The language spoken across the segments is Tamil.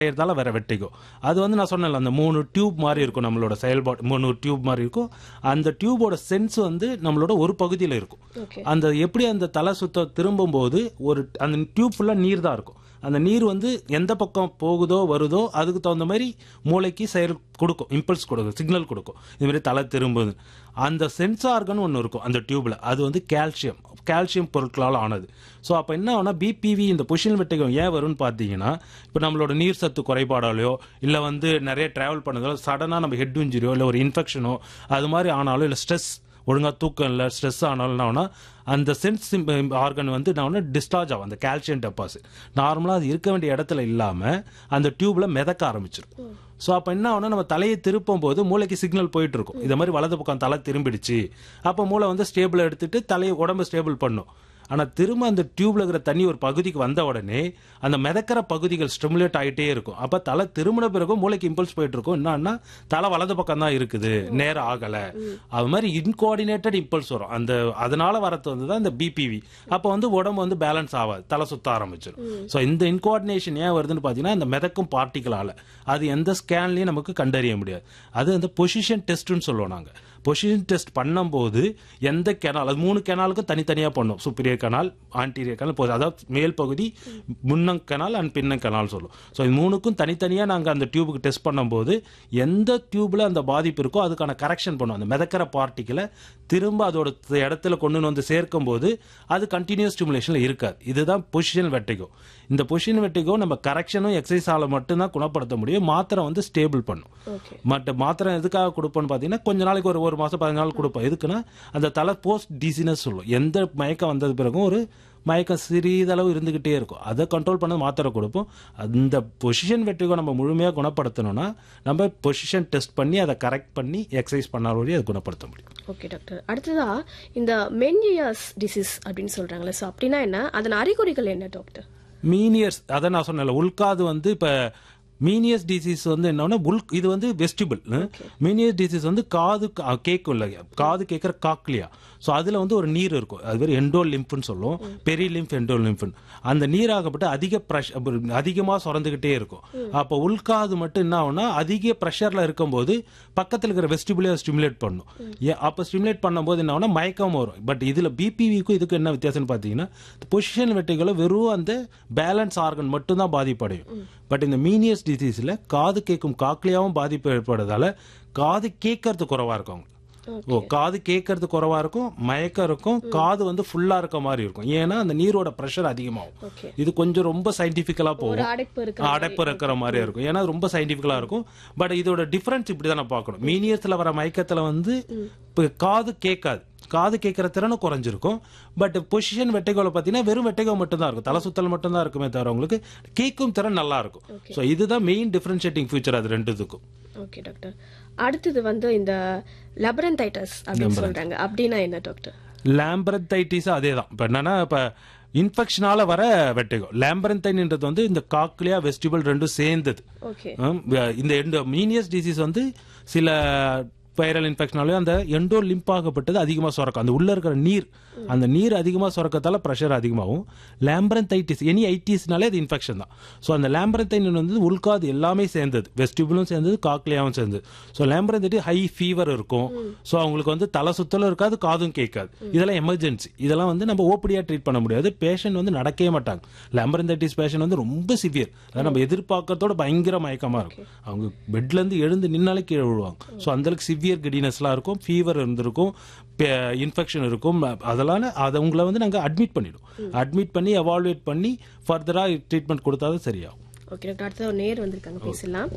இருந்தாலும் வேற வெட்டிக்கோ அது வந்து நான் சொன்னேன்ல அந்த மூணு டியூப் மாதிரி இருக்கும் நம்மளோட செயல்பாடு மூணு டியூப் மாதிரி இருக்கும் அந்த டியூபோட சென்ஸ் வந்து நம்மளோட ஒரு பகுதியில் இருக்கும் ஓகே அந்த எப்படி அந்த தலை சுத்த திரும்பும் போது ஒரு அந்த டியூப் ஃபுல்லா நீர் தான் இருக்கும் அந்த நீர் வந்து எந்த பக்கம் போகுதோ வருதோ அதுக்கு தகுந்த மாதிரி மூளைக்கு செயல் கொடுக்கும் இம்பல்ஸ் கொடுக்கும் சிக்னல் கொடுக்கும் இது மாதிரி தலை திரும்புது அந்த சென்சார்கன் ஒன்று இருக்கும் அந்த டியூப்ல அது வந்து கால்சியம் கால்சியம் பொருட்களால் ஆனது ஸோ அப்போ என்ன ஆகும்னா பிபிவி இந்த பொசிஷன் வெட்டிகம் ஏன் வரும்னு பார்த்தீங்கன்னா இப்போ நம்மளோட நீர் சத்து குறைபாடாலையோ இல்லை வந்து நிறைய டிராவல் பண்ணதாலோ சடனாக நம்ம ஹெட் இன்ஜுரியோ இல்லை ஒரு இன்ஃபெக்ஷனோ அது மாதிரி ஆனாலும் இல்லை ஸ்ட்ரெஸ் ஒழுங்காக தூக்கம் இல்லை ஸ்ட்ரெஸ் ஆனாலும் என்ன ஆகும்னா அந்த சென்ஸ் ஆர்கன் வந்து நான் டிஸ்சார்ஜ் ஆகும் அந்த கால்சியம் டெபாசிட் நார்மலாக அது இருக்க வேண்டிய இடத்துல இல்லாமல் அந்த டியூப்ல மிதக்க ஆரம்பிச்சிடும் ஸோ அப்போ என்ன ஆகும்னா நம்ம தலையை திருப்பும் போது மூளைக்கு சிக்னல் போயிட்டு இருக்கும் இதை மாதிரி வலது பக்கம் தலை திரும்பிடுச்சு அப்போ மூளை வந்து ஸ்டேபிள் எடுத்துட்டு தலையை உடம்பு ஸ்டேபிள் பண்ணும் ஆனா திரும்ப அந்த டியூப்ல இருக்கிற தண்ணி ஒரு பகுதிக்கு வந்த உடனே அந்த மிதக்கிற பகுதிகள் ஸ்டிமுலேட் ஆகிட்டே இருக்கும் அப்ப தலை திரும்பின பிறகும் மூளைக்கு இம்பல்ஸ் போயிட்டு இருக்கும் என்னன்னா தலை வலது பக்கம் தான் இருக்குது நேரம் ஆகல அது மாதிரி இன்கோஆர்டினேட்டட் இம்பல்ஸ் வரும் அந்த அதனால வரது வந்து தான் இந்த பிபிவி அப்ப வந்து உடம்பு வந்து பேலன்ஸ் ஆகாது தலை சுத்த ஆரம்பிச்சிடும் ஸோ இந்த இன்கோஆர்டினேஷன் ஏன் வருதுன்னு பாத்தீங்கன்னா இந்த மிதக்கும் பார்ட்டிகளால அது எந்த ஸ்கேன்லயும் நமக்கு கண்டறிய முடியாது அது அந்த பொசிஷன் டெஸ்ட்னு சொல்லுவோம் நாங்க பொசிஷன் டெஸ்ட் பண்ணும்போது எந்த கெனால் அது மூணு கெனாலுக்கும் தனித்தனியாக பண்ணும் சுப்பீரியர் கனால் ஆன்டீரியர் கனால் போகுது அதாவது மேல் பகுதி முன்னங் கனால் அண்ட் பின்னங் கனால் சொல்லும் ஸோ இது மூணுக்கும் தனித்தனியாக நாங்கள் அந்த டியூபுக்கு டெஸ்ட் பண்ணும்போது எந்த டியூப்ல அந்த பாதிப்பு இருக்கோ அதுக்கான கரெக்ஷன் பண்ணும் அந்த மிதக்கிற பார்ட்டிகளை திரும்ப அதோட இடத்துல கொண்டு வந்து சேர்க்கும் போது அது கண்டினியூஸ் ஸ்டிமுலேஷனில் இருக்காது இதுதான் பொசிஷன் வெட்டிகோ இந்த பொசிஷன் வெட்டிகோ நம்ம கரெக்ஷனும் எக்ஸசைஸால மட்டும்தான் குணப்படுத்த முடியும் மாத்திரை வந்து ஸ்டேபிள் பண்ணும் ஓகே மற்ற மாத்திரை எதுக்காக கொடுப்போம்னு பார்த்தீங்கன்னா கொஞ்ச நாளைக்கு ஒரு ஒரு மாதம் பதினஞ்சு நாள் கொடுப்போம் எதுக்குன்னா அந்த தலை போஸ்ட் டிசினஸ் சொல்லும் எந்த மயக்கம் வந்தது பிறகும் ஒரு மயக்கம் சிறிதளவு இருந்துகிட்டே இருக்கும் அதை கண்ட்ரோல் பண்ண மாத்திரை கொடுப்போம் அந்த பொசிஷன் வெற்றிகோ நம்ம முழுமையாக குணப்படுத்தணும்னா நம்ம பொசிஷன் டெஸ்ட் பண்ணி அதை கரெக்ட் பண்ணி எக்ஸசைஸ் பண்ணாலும் அதை குணப்படுத்த முடியும் ஓகே டாக்டர் அடுத்ததா இந்த மென்ஜியாஸ் டிசீஸ் அப்படின்னு சொல்றாங்களே ஸோ அப்படின்னா என்ன அதன் அறிகுறிகள் என்ன டாக்டர் மீனியர்ஸ் அதை நான் சொன்னேன்ல உள்காது வந்து இப்ப மீனியஸ் டிசீஸ் வந்து என்னன்னா உள் இது வந்து வெஸ்டிபிள் மீனியஸ் டிசீஸ் வந்து காது கா- கேக்கும் இல்லையா காது கேட்குற காக்லியா ஸோ அதுல வந்து ஒரு நீர் இருக்கும் அது பேர் எண்டோ லிம்ப்னு சொல்லுவோம் பெரிய லிம்ப் எண்டோ லிம்ப்னு அந்த நீராகப்பட்டு அதிக ப்ரெஷ் அதிகமாக சுரந்துக்கிட்டே இருக்கும் அப்போ உள்காது மட்டும் என்ன ஆகும்னா அதிக ப்ரெஷரில் இருக்கும்போது பக்கத்தில் இருக்கிற வெஸ்டிபிளே ஸ்டிமுலேட் பண்ணும் ஏ- அப்போ ஸ்டிமுலேட் பண்ணும்போது என்ன ஆகும்னா மயக்கம் வரும் பட் இதில் பிபிவிக்கும் இதுக்கும் என்ன வித்தியாசம்னு பார்த்தீங்கன்னா பொசிஷன் வெட்டிகளை வெறும் அந்த பேலன்ஸ் ஆர்கன் மட்டும்தான் பாதிப்படையும் பட் இந்த மீனியஸ் டிசீஸில் காது கேட்கும் காக்லியாவும் பாதிப்பு ஏற்படுறதால காது கேட்கறது குறைவா இருக்கும் அவங்களுக்கு. ஓ காது கேட்கறது குறைவா இருக்கும் மயக்கம் இருக்கும் காது வந்து ஃபுல்லா இருக்க மாதிரி இருக்கும் ஏன்னா அந்த நீரோட ப்ரெஷர் அதிகமாகும் ஓகே இது கொஞ்சம் ரொம்ப சயின்டிபிக்கலா ஒரு போகும் அடைப்பு இருக்கு அடைப்பு இருக்கிற மாதிரி இருக்கும் ஏன்னா அது ரொம்ப சயின்டிபிக்கலா இருக்கும் பட் இதோட டிஃபரன்ஸ் இப்படி தான் பார்க்கணும் மீனியர்ஸ்ல வர மயக்கத்துல வந்து இப்ப காது கேட்காது காது கேட்கிற திறனும் குறைஞ்சிருக்கும் பட் பொசிஷன் வெட்டைகோல பார்த்தீங்கன்னா வெறும் வெட்டைகோ மட்டும் தான் இருக்கும் தலை சுத்தல் மட்டும் தான் இருக்குமே தவிர உங்களுக்கு கேட்கும் திறன் நல்லா இருக்கும் ஸோ இதுதான் மெயின் டிஃபரன்ஷியேட்டிங் ஃபியூச்சர் அது ரெண்டுத்துக்கும் ஓகே டாக்டர் அடுத்தது வந்து இந்த லெபரன்தைட்டஸ் அப்படின்னு சொல்றாங்க அப்படின்னா என்ன டாக்டர் லேம்பரத்தைட்டிஸ் அதே தான் இப்போ என்னன்னா இப்போ இன்ஃபெக்ஷனால வர வெட்டைகோ லேம்பரத்தைன்ன்றது வந்து இந்த காக்லியா வெஸ்டிபிள் ரெண்டும் சேர்ந்தது ஓகே ஆம், வ- இந்த எண்டோ மீனியஸ் டிசீஸ் வந்து சில வைரல் இன்ஃபெக்ஷனாலே அந்த எண்டோ லிம்பாகப்பட்டது அதிகமாக சுரக்கும் அந்த உள்ள இருக்கிற நீர் அந்த நீர் அதிகமாக சுரக்கத்தால ப்ரெஷர் அதிகமாகும் லேம்பரந்தைட்டிஸ் எனி ஐட்டிஸ்னாலே அது இன்ஃபெக்ஷன் தான் ஸோ அந்த லேம்பரந்தைன் வந்து உள்காது எல்லாமே சேர்ந்தது வெஸ்டிபிளும் சேர்ந்தது காக்லியாவும் சேர்ந்தது ஸோ லேம்பரந்தைட்டிஸ் ஹை ஃபீவர் இருக்கும் ஸோ அவங்களுக்கு வந்து தலை சுத்தலும் இருக்காது காதும் கேட்காது இதெல்லாம் எமர்ஜென்சி இதெல்லாம் வந்து நம்ம ஓப்படியாக ட்ரீட் பண்ண முடியாது பேஷண்ட் வந்து நடக்கவே மாட்டாங்க லேம்பரந்தைட்டிஸ் பேஷண்ட் வந்து ரொம்ப சிவியர் அதாவது நம்ம எதிர்பார்க்கறதோட பயங்கர மயக்கமா இருக்கும் அவங்க பெட்ல இருந்து எழுந்து நின்னாலே கீழே விழுவாங்க ஸோ அந்த அளவுக்கு சிவியர் கிடினஸ்லாம் இருக்கும் ஃபீவர் இருந்திருக்கும் இன்ஃபெக்ஷன் இருக்கும் அதெல்லாம் அதை உங்களை வந்து நாங்கள் அட்மிட் பண்ணிடுவோம் அட்மிட் பண்ணி எவால்வேட் பண்ணி ஃபர்தராக ட்ரீட்மெண்ட் கொடுத்தா தான் சரியாகும் ஓகே டாக்டர் அடுத்தது ஒரு நேர் வந்திருக்காங்க பேசலாம்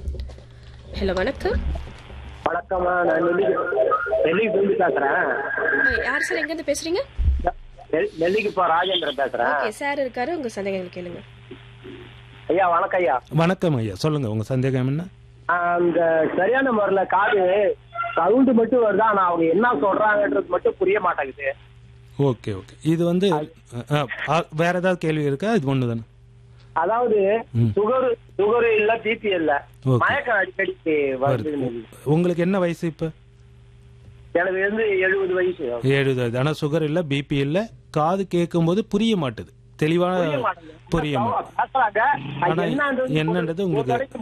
ஹலோ வணக்கம் வணக்கம்மா நான் நெல்லிக்கு நெல்லிக்கு இருந்து பேசுறேன் அஹ், யார் சார் எங்கேருந்து பேசுறீங்க நெல்- நெல்லிக்குப்பா ராஜேந்திரன் பேசுறேன் ஓகே சார் இருக்காரு உங்க சந்தேகங்கள் கேளுங்க ஐயா வணக்கம் ஐயா வணக்கம் ஐயா சொல்லுங்க உங்க சந்தேகம் என்ன அந்த சரியான முறையில காது சவுண்டு மட்டும் வருதா ஆனா அவங்க என்ன சொல்றாங்கன்றது மட்டும் புரிய மாட்டேங்குது ஓகே ஓகே இது வந்து அஹ், அஹ், வேற ஏதாவது கேள்வி இருக்கா இது ஒன்று தானே அதாவது சுகர் சுகர் இல்ல பிபி இல்ல Okay. மயக்கம் அடிக்கடி வருது உங்களுக்கு என்ன வயசு இப்போ எனக்கு வந்து எழுபது வயசு எழுபது ஆனால் சுகர் இல்லை பிபி இல்லை காது கேட்கும்போது புரிய மாட்டுது தெளிவா புரிய மாட்டேங்குது. புரிய மாட்டேங்குது. பேசுறாங்க அது ஆனா என்னன்றது என்னன்றது உங்களுக்கு ஒரு வரைக்கும்